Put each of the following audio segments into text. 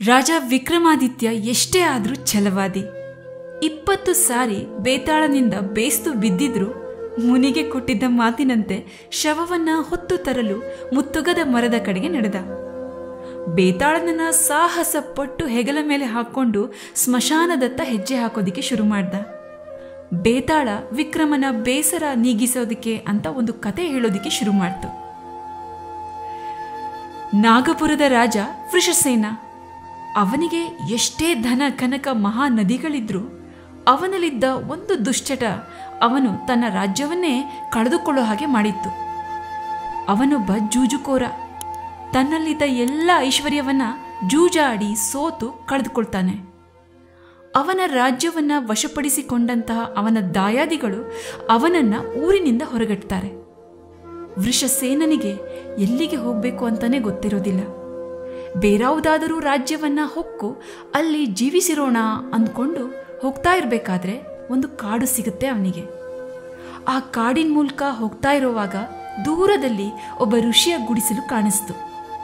ರಾಜ ವಿಕ್ರಮಾದಿತ್ಯ ಎಷ್ಟೇ ಆದರೂ ಛಲವಾದಿ ಇಪ್ಪತ್ತು ಸಾರಿ ಬೇತಾಳನಿಂದ ಬೇಸ್ತು ಬಿದ್ದಿದ್ರು ಮುನಿಗೆ ಕೊಟ್ಟಿದ್ದ ಮಾತಿನಂತೆ ಶವವನ್ನ ಹೊತ್ತು ತರಲು ಮುತ್ತುಗದ ಮರದ ಕಡೆಗೆ ನಡೆದ ಬೇತಾಳನನ್ನ ಸಾಹಸ ಪಟ್ಟು ಹೆಗಲ ಮೇಲೆ ಹಾಕೊಂಡು ಸ್ಮಶಾನದತ್ತ ಹೆಜ್ಜೆ ಹಾಕೋದಿಕ್ಕೆ ಶುರು ಮಾಡ್ದ ಬೇತಾಳ ವಿಕ್ರಮನ ಬೇಸರ ನೀಗಿಸೋದಕ್ಕೆ ಅಂತ ಒಂದು ಕತೆ ಹೇಳೋದಿಕ್ಕೆ ಶುರು ಮಾಡ್ತು ನಾಗಪುರದ ರಾಜ ವೃಷಸೇನ ಅವನಿಗೆ ಎಷ್ಟೇ ಧನ ಕನಕ ಮಹಾ ನದಿಗಳಿದ್ರೂ ಅವನಲ್ಲಿದ್ದ ಒಂದು ದುಶ್ಚಟ ಅವನು ತನ್ನ ರಾಜ್ಯವನ್ನೇ ಕಳೆದುಕೊಳ್ಳೋ ಹಾಗೆ ಮಾಡಿತ್ತು ಅವನೊಬ್ಬ ಜೂಜುಕೋರ ತನ್ನಲ್ಲಿದ್ದ ಎಲ್ಲ ಐಶ್ವರ್ಯವನ್ನ ಜೂಜಾಡಿ ಸೋತು ಕಳೆದುಕೊಳ್ತಾನೆ ಅವನ ರಾಜ್ಯವನ್ನ ವಶಪಡಿಸಿಕೊಂಡಂತಹ ಅವನ ದಾಯಾದಿಗಳು ಅವನನ್ನ ಊರಿನಿಂದ ಹೊರಗಟ್ತಾರೆ ವೃಷಸೇನನಿಗೆ ಎಲ್ಲಿಗೆ ಹೋಗಬೇಕು ಅಂತಾನೆ ಗೊತ್ತಿರೋದಿಲ್ಲ ಬೇರಾವುದಾದರೂ ರಾಜ್ಯವನ್ನ ಹೊಕ್ಕು ಅಲ್ಲಿ ಜೀವಿಸಿರೋಣ ಅಂದ್ಕೊಂಡು ಹೋಗ್ತಾ ಇರಬೇಕಾದ್ರೆ ಒಂದು ಕಾಡು ಸಿಗುತ್ತೆ ಅವನಿಗೆ ಆ ಕಾಡಿನ ಮೂಲಕ ಹೋಗ್ತಾ ಇರುವಾಗ ದೂರದಲ್ಲಿ ಒಬ್ಬ ಋಷಿಯ ಗುಡಿಸಲು ಕಾಣಿಸ್ತು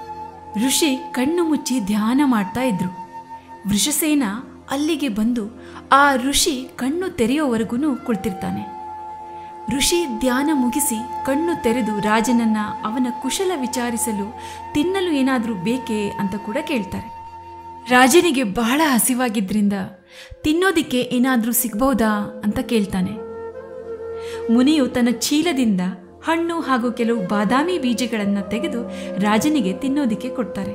ಋಷಿ ಕಣ್ಣು ಮುಚ್ಚಿ ಧ್ಯಾನ ಮಾಡ್ತಾ ಇದ್ರು ವೃಷಸೇನ ಅಲ್ಲಿಗೆ ಬಂದು ಆ ಋಷಿ ಕಣ್ಣು ತೆರೆಯೋವರೆಗೂ ಕುಳಿತಿರ್ತಾನೆ ಋಷಿ ಧ್ಯಾನ ಮುಗಿಸಿ ಕಣ್ಣು ತೆರೆದು ರಾಜನನ್ನ ಅವನ ಕುಶಲ ವಿಚಾರಿಸಲು ತಿನ್ನಲು ಏನಾದರೂ ಬೇಕೇ ಅಂತ ಕೂಡ ಕೇಳ್ತಾರೆ ರಾಜನಿಗೆ ಬಹಳ ಹಸಿವಾಗಿದ್ರಿಂದ ತಿನ್ನೋದಿಕ್ಕೆ ಏನಾದರೂ ಸಿಗ್ಬಹುದಾ ಅಂತ ಕೇಳ್ತಾನೆ ಮುನಿಯು ತನ್ನ ಚೀಲದಿಂದ ಹಣ್ಣು ಹಾಗೂ ಕೆಲವು ಬಾದಾಮಿ ಬೀಜಗಳನ್ನು ತೆಗೆದು ರಾಜನಿಗೆ ತಿನ್ನೋದಿಕ್ಕೆ ಕೊಡ್ತಾರೆ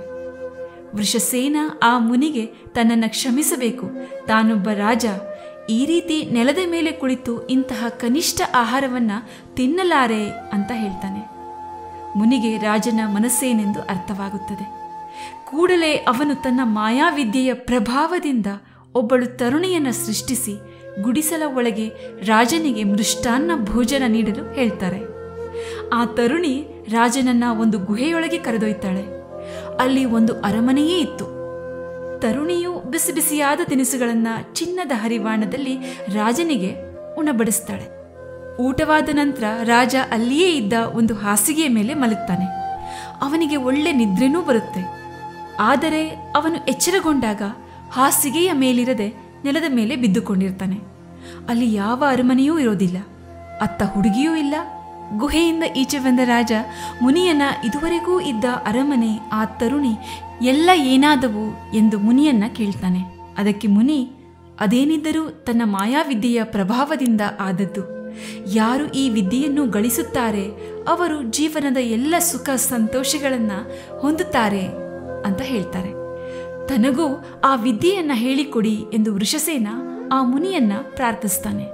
ವೃಷಸೇನ ಆ ಮುನಿಗೆ ತನ್ನನ್ನು ಕ್ಷಮಿಸಬೇಕು ತಾನೊಬ್ಬ ರಾಜ ಈ ರೀತಿ ನೆಲದ ಮೇಲೆ ಕುಳಿತು ಇಂತಹ ಕನಿಷ್ಠ ಆಹಾರವನ್ನ ತಿನ್ನಲಾರೆ ಅಂತ ಹೇಳ್ತಾನೆ ಮುನಿಗೆ ರಾಜನ ಮನಸ್ಸೇನೆಂದು ಅರ್ಥವಾಗುತ್ತದೆ ಕೂಡಲೇ ಅವನು ತನ್ನ ಮಾಯಾವಿದ್ಯೆಯ ಪ್ರಭಾವದಿಂದ ಒಬ್ಬಳು ತರುಣಿಯನ್ನ ಸೃಷ್ಟಿಸಿ ಗುಡಿಸಲ ಒಳಗೆ ರಾಜನಿಗೆ ಮೃಷ್ಟಾನ್ನ ಭೋಜನ ನೀಡಲು ಹೇಳ್ತಾರೆ ಆ ತರುಣಿ ರಾಜನನ್ನ ಒಂದು ಗುಹೆಯೊಳಗೆ ಕರೆದೊಯ್ತಾಳೆ ಅಲ್ಲಿ ಒಂದು ಅರಮನೆಯೇ ಇತ್ತು ತರುಣಿಯು ಬಿಸಿ ಬಿಸಿಯಾದ ತಿನಿಸುಗಳನ್ನ ಚಿನ್ನದ ಹರಿವಾಣದಲ್ಲಿ ರಾಜನಿಗೆ ಉಣಬಡಿಸ್ತಾಳೆ ಊಟವಾದ ನಂತರ ರಾಜ ಅಲ್ಲಿಯೇ ಇದ್ದ ಒಂದು ಹಾಸಿಗೆಯ ಮೇಲೆ ಮಲಗ್ತಾನೆ ಅವನಿಗೆ ಒಳ್ಳೆ ನಿದ್ರೆನೂ ಬರುತ್ತೆ ಆದರೆ ಅವನು ಎಚ್ಚರಗೊಂಡಾಗ ಹಾಸಿಗೆಯ ಮೇಲಿರದೆ ನೆಲದ ಮೇಲೆ ಬಿದ್ದುಕೊಂಡಿರ್ತಾನೆ ಅಲ್ಲಿ ಯಾವ ಅರಮನೆಯೂ ಇರೋದಿಲ್ಲ ಅತ್ತ ಹುಡುಗಿಯೂ ಇಲ್ಲ ಗುಹೆಯಿಂದ ಈಚೆ ಬಂದ ರಾಜ ಮುನಿಯನ್ನ ಇದುವರೆಗೂ ಇದ್ದ ಅರಮನೆ ಆ ತರುಣಿ ಎಲ್ಲ ಏನಾದವು ಎಂದು ಮುನಿಯನ್ನ ಕೇಳ್ತಾನೆ ಅದಕ್ಕೆ ಮುನಿ ಅದೇನಿದ್ದರೂ ತನ್ನ ಮಾಯಾವಿದ್ಯೆಯ ಪ್ರಭಾವದಿಂದ ಆದದ್ದು ಯಾರು ಈ ವಿದ್ಯೆಯನ್ನು ಗಳಿಸುತ್ತಾರೆ ಅವರು ಜೀವನದ ಎಲ್ಲ ಸುಖ ಸಂತೋಷಗಳನ್ನು ಹೊಂದುತ್ತಾರೆ ಅಂತ ಹೇಳ್ತಾರೆ ತನಗೂ ಆ ವಿದ್ಯೆಯನ್ನ ಹೇಳಿಕೊಡಿ ಎಂದು ವೃಷಸೇನ ಆ ಮುನಿಯನ್ನ ಪ್ರಾರ್ಥಿಸ್ತಾನೆ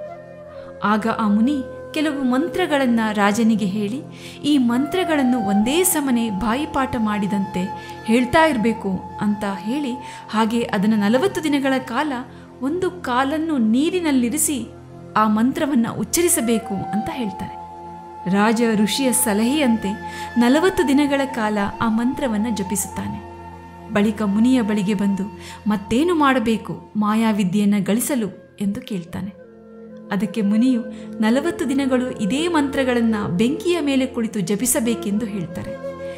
ಆಗ ಆ ಮುನಿ ಕೆಲವು ಮಂತ್ರಗಳನ್ನು ರಾಜನಿಗೆ ಹೇಳಿ ಈ ಮಂತ್ರಗಳನ್ನು ಒಂದೇ ಸಮನೆ ಬಾಯಿಪಾಠ ಮಾಡಿದಂತೆ ಹೇಳ್ತಾ ಇರಬೇಕು ಅಂತ ಹೇಳಿ ಹಾಗೆ ಅದನ್ನು ನಲವತ್ತು ದಿನಗಳ ಕಾಲ ಒಂದು ಕಾಲನ್ನು ನೀರಿನಲ್ಲಿರಿಸಿ ಆ ಮಂತ್ರವನ್ನು ಉಚ್ಚರಿಸಬೇಕು ಅಂತ ಹೇಳ್ತಾರೆ ರಾಜ ಋಷಿಯ ಸಲಹೆಯಂತೆ ನಲವತ್ತು ದಿನಗಳ ಕಾಲ ಆ ಮಂತ್ರವನ್ನು ಜಪಿಸುತ್ತಾನೆ ಬಳಿಕ ಮುನಿಯ ಬಳಿಗೆ ಬಂದು ಮತ್ತೇನು ಮಾಡಬೇಕು ಮಾಯಾವಿದ್ಯೆಯನ್ನು ಗಳಿಸಲು ಎಂದು ಕೇಳ್ತಾನೆ ಅದಕ್ಕೆ ಮುನಿಯು ನಲವತ್ತು ದಿನಗಳು ಇದೇ ಮಂತ್ರಗಳನ್ನು ಬೆಂಕಿಯ ಮೇಲೆ ಕುಳಿತು ಜಪಿಸಬೇಕೆಂದು ಹೇಳ್ತಾರೆ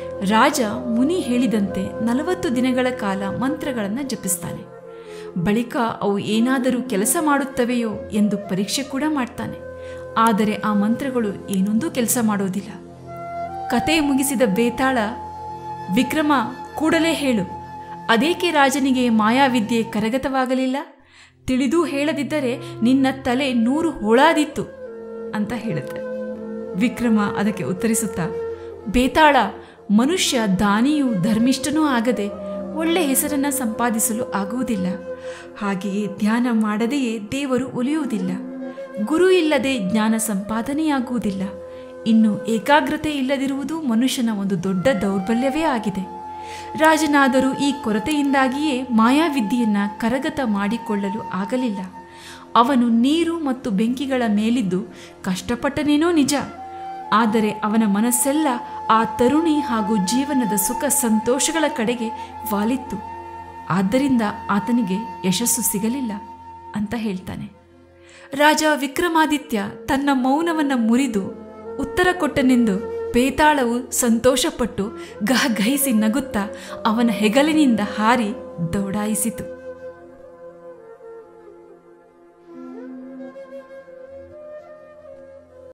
ರಾಜ ಮುನಿ ಹೇಳಿದಂತೆ ನಲವತ್ತು ದಿನಗಳ ಕಾಲ ಮಂತ್ರಗಳನ್ನು ಜಪಿಸ್ತಾನೆ ಬಳಿಕ ಅವು ಏನಾದರೂ ಕೆಲಸ ಮಾಡುತ್ತವೆಯೋ ಎಂದು ಪರೀಕ್ಷೆ ಕೂಡ ಮಾಡ್ತಾನೆ ಆದರೆ ಆ ಮಂತ್ರಗಳು ಏನೊಂದೂ ಕೆಲಸ ಮಾಡೋದಿಲ್ಲ ಕತೆ ಮುಗಿಸಿದ ಬೇತಾಳ ವಿಕ್ರಮ ಕೂಡಲೇ ಹೇಳು ಅದೇಕೆ ರಾಜನಿಗೆ ಮಾಯಾವಿದ್ಯೆ ಕರಗತವಾಗಲಿಲ್ಲ ತಿಳಿದೂ ಹೇಳದಿದ್ದರೆ ನಿನ್ನ ತಲೆ ನೂರು ಹೋಳಾದಿತ್ತು ಅಂತ ಹೇಳುತ್ತೆ ವಿಕ್ರಮ ಅದಕ್ಕೆ ಉತ್ತರಿಸುತ್ತಾ ಬೇತಾಳ ಮನುಷ್ಯ ದಾನಿಯೂ ಧರ್ಮಿಷ್ಠನೂ ಆಗದೆ ಒಳ್ಳೆ ಹೆಸರನ್ನ ಸಂಪಾದಿಸಲು ಆಗುವುದಿಲ್ಲ ಹಾಗೆಯೇ ಧ್ಯಾನ ಮಾಡದೆಯೇ ದೇವರು ಒಲಿಯುವುದಿಲ್ಲ ಗುರು ಇಲ್ಲದೆ ಜ್ಞಾನ ಸಂಪಾದನೆಯಾಗುವುದಿಲ್ಲ ಇನ್ನು ಏಕಾಗ್ರತೆ ಇಲ್ಲದಿರುವುದು ಮನುಷ್ಯನ ಒಂದು ದೊಡ್ಡ ದೌರ್ಬಲ್ಯವೇ ಆಗಿದೆ ರಾಜನಾದರೂ ಈ ಕೊರತೆಯಿಂದಾಗಿಯೇ ಮಾಯಾವಿದ್ಯೆಯನ್ನ ಕರಗತ ಮಾಡಿಕೊಳ್ಳಲು ಆಗಲಿಲ್ಲ ಅವನು ನೀರು ಮತ್ತು ಬೆಂಕಿಗಳ ಮೇಲಿದ್ದು ಕಷ್ಟಪಟ್ಟನೇನೋ ನಿಜ ಆದರೆ ಅವನ ಮನಸ್ಸೆಲ್ಲ ಆ ತರುಣಿ ಹಾಗೂ ಜೀವನದ ಸುಖ ಸಂತೋಷಗಳ ಕಡೆಗೆ ವಾಲಿತ್ತು ಆದ್ದರಿಂದ ಆತನಿಗೆ ಯಶಸ್ಸು ಸಿಗಲಿಲ್ಲ ಅಂತ ಹೇಳ್ತಾನೆ ರಾಜ ವಿಕ್ರಮಾದಿತ್ಯ ತನ್ನ ಮೌನವನ್ನು ಮುರಿದು ಉತ್ತರ ಕೊಟ್ಟನೆಂದು ಬೇತಾಳವು ಸಂತೋಷಪಟ್ಟು ಗಹಗಹಿಸಿ ನಗುತ್ತಾ ಅವನ ಹೆಗಲಿನಿಂದ ಹಾರಿ ದೌಡಾಯಿಸಿತು